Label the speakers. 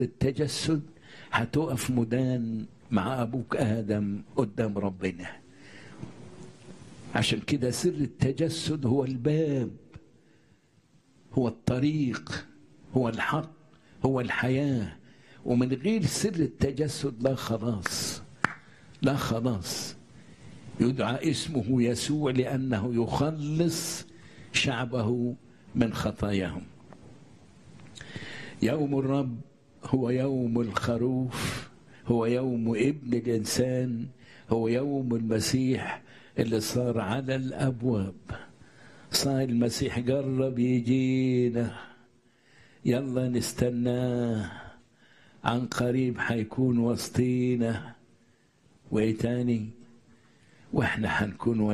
Speaker 1: التجسد هتقف مدان مع ابوك ادم قدام ربنا عشان كده سر التجسد هو الباب هو الطريق هو الحق هو الحياه ومن غير سر التجسد لا خلاص لا خلاص يدعى اسمه يسوع لانه يخلص شعبه من خطاياهم يوم الرب هو يوم الخروف هو يوم ابن الانسان هو يوم المسيح اللي صار على الابواب صار المسيح قرب يجينا يلا نستناه عن قريب حيكون وسطينا وايه تاني واحنا حنكون